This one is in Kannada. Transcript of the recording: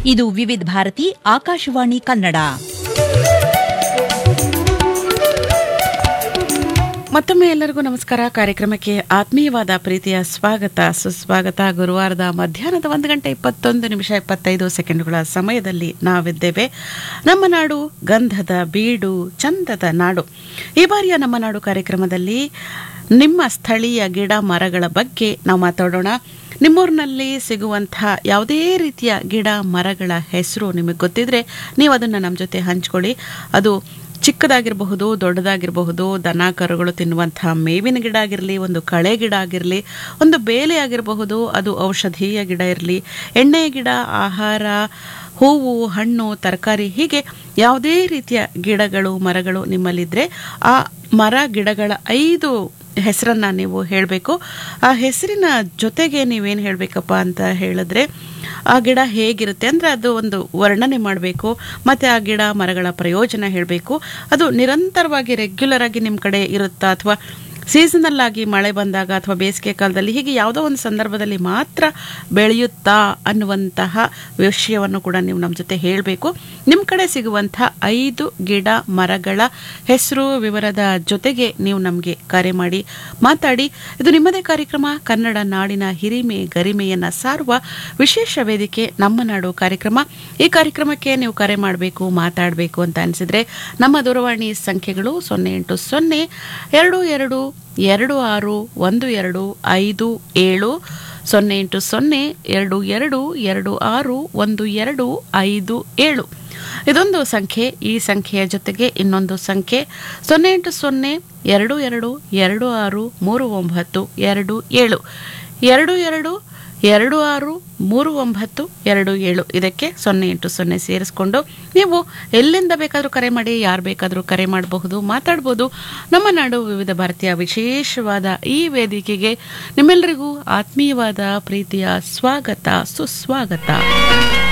ಇದು ವಿವಿಧ ಭಾರತಿ ಆಕಾಶವಾಣಿ ಕನ್ನಡ ಮತ್ತೊಮ್ಮೆ ಎಲ್ಲರಿಗೂ ನಮಸ್ಕಾರ ಕಾರ್ಯಕ್ರಮಕ್ಕೆ ಆತ್ಮೀಯವಾದ ಪ್ರೀತಿಯ ಸ್ವಾಗತ ಸುಸ್ವಾಗತ ಗುರುವಾರದ ಮಧ್ಯಾಹ್ನದ ಒಂದು ಗಂಟೆ ಇಪ್ಪತ್ತೊಂದು ನಿಮಿಷ ಇಪ್ಪತ್ತೈದು ಸೆಕೆಂಡುಗಳ ಸಮಯದಲ್ಲಿ ನಾವಿದ್ದೇವೆ ನಮ್ಮ ನಾಡು ಗಂಧದ ಬೀಡು ಚಂದದ ನಾಡು ಈ ಬಾರಿಯ ನಮ್ಮ ನಾಡು ಕಾರ್ಯಕ್ರಮದಲ್ಲಿ ನಿಮ್ಮ ಸ್ಥಳೀಯ ಗಿಡ ಮರಗಳ ಬಗ್ಗೆ ನಾವು ಮಾತಾಡೋಣ ನಿಮ್ಮೂರಿನಲ್ಲಿ ಸಿಗುವಂಥ ಯಾವುದೇ ರೀತಿಯ ಗಿಡ ಮರಗಳ ಹೆಸರು ನಿಮಗೆ ಗೊತ್ತಿದ್ರೆ ನೀವು ಅದನ್ನು ನಮ್ಮ ಜೊತೆ ಹಂಚ್ಕೊಳ್ಳಿ ಅದು ಚಿಕ್ಕದಾಗಿರಬಹುದು ದೊಡ್ಡದಾಗಿರಬಹುದು ದನ ಕರುಗಳು ತಿನ್ನುವಂತಹ ಮೇವಿನ ಗಿಡ ಆಗಿರಲಿ ಒಂದು ಕಳೆ ಗಿಡ ಆಗಿರಲಿ ಒಂದು ಬೇಲೆ ಆಗಿರಬಹುದು ಅದು ಔಷಧೀಯ ಗಿಡ ಇರಲಿ ಎಣ್ಣೆಯ ಗಿಡ ಆಹಾರ ಹೂವು ಹಣ್ಣು ತರಕಾರಿ ಹೀಗೆ ಯಾವುದೇ ರೀತಿಯ ಗಿಡಗಳು ಮರಗಳು ನಿಮ್ಮಲ್ಲಿದ್ದರೆ ಆ ಮರ ಗಿಡಗಳ ಐದು ಹೆಸರನ್ನ ನೀವು ಹೇಳಬೇಕು ಆ ಹೆಸರಿನ ಜೊತೆಗೆ ನೀವೇನು ಹೇಳಬೇಕಪ್ಪ ಅಂತ ಹೇಳಿದ್ರೆ ಆ ಗಿಡ ಹೇಗಿರುತ್ತೆ ಅಂದರೆ ಅದು ಒಂದು ವರ್ಣನೆ ಮಾಡಬೇಕು ಮತ್ತು ಆ ಗಿಡ ಮರಗಳ ಪ್ರಯೋಜನ ಹೇಳಬೇಕು ಅದು ನಿರಂತರವಾಗಿ ರೆಗ್ಯುಲರ್ ಆಗಿ ನಿಮ್ಮ ಕಡೆ ಇರುತ್ತಾ ಅಥವಾ ಸೀಸನಲ್ ಆಗಿ ಮಳೆ ಬಂದಾಗ ಅಥವಾ ಬೇಸಿಗೆ ಕಾಲದಲ್ಲಿ ಹೀಗೆ ಯಾವುದೋ ಒಂದು ಸಂದರ್ಭದಲ್ಲಿ ಮಾತ್ರ ಬೆಳೆಯುತ್ತಾ ಅನ್ನುವಂತಹ ವಿಷಯವನ್ನು ಕೂಡ ನೀವು ನಮ್ಮ ಜೊತೆ ಹೇಳಬೇಕು ನಿಮ್ಮ ಕಡೆ ಸಿಗುವಂತಹ ಐದು ಗಿಡ ಮರಗಳ ಹೆಸರು ವಿವರದ ಜೊತೆಗೆ ನೀವು ನಮಗೆ ಕರೆ ಮಾಡಿ ಮಾತಾಡಿ ಇದು ನಿಮ್ಮದೇ ಕಾರ್ಯಕ್ರಮ ಕನ್ನಡ ನಾಡಿನ ಹಿರಿಮೆ ಗರಿಮೆಯನ್ನ ಸಾರುವ ವಿಶೇಷ ವೇದಿಕೆ ನಮ್ಮ ನಾಡು ಕಾರ್ಯಕ್ರಮ ಈ ಕಾರ್ಯಕ್ರಮಕ್ಕೆ ನೀವು ಕರೆ ಮಾಡಬೇಕು ಮಾತಾಡಬೇಕು ಅಂತ ಅನಿಸಿದ್ರೆ ನಮ್ಮ ದೂರವಾಣಿ ಸಂಖ್ಯೆಗಳು ಸೊನ್ನೆ ಎಂಟು ಸೊನ್ನೆ ಎರಡು ಎರಡು ಎರಡು ಆರು ಒಂದು ಎರಡು ಐದು ಏಳು ಸೊನ್ನೆ ಎಂಟು ಸೊನ್ನೆ ಎರಡು ಎರಡು ಎರಡು ಆರು ಒಂದು ಎರಡು ಐದು ಏಳು ಇದೊಂದು ಸಂಖ್ಯೆ ಈ ಸಂಖ್ಯೆಯ ಜೊತೆಗೆ ಇನ್ನೊಂದು ಸಂಖ್ಯೆ ಸೊನ್ನೆ ಎಂಟು ಸೊನ್ನೆ ಎರಡು ಎರಡು ಎರಡು ಆರು ಮೂರು ಒಂಬತ್ತು ಎರಡು ಏಳು ಎರಡು ಎರಡು ಎರಡು ಆರು ಮೂರು ಒಂಬತ್ತು ಎರಡು ಏಳು ಇದಕ್ಕೆ ಸೊನ್ನೆ ಎಂಟು ಸೊನ್ನೆ ಸೇರಿಸ್ಕೊಂಡು ನೀವು ಎಲ್ಲಿಂದ ಬೇಕಾದರೂ ಕರೆ ಮಾಡಿ ಯಾರು ಬೇಕಾದರೂ ಕರೆ ಮಾಡಬಹುದು ಮಾತಾಡ್ಬೋದು ನಮ್ಮ ನಾಡು ವಿವಿಧ ಭಾರತೀಯ ವಿಶೇಷವಾದ ಈ ವೇದಿಕೆಗೆ ನಿಮ್ಮೆಲ್ಲರಿಗೂ ಆತ್ಮೀಯವಾದ ಪ್ರೀತಿಯ ಸ್ವಾಗತ ಸುಸ್ವಾಗತ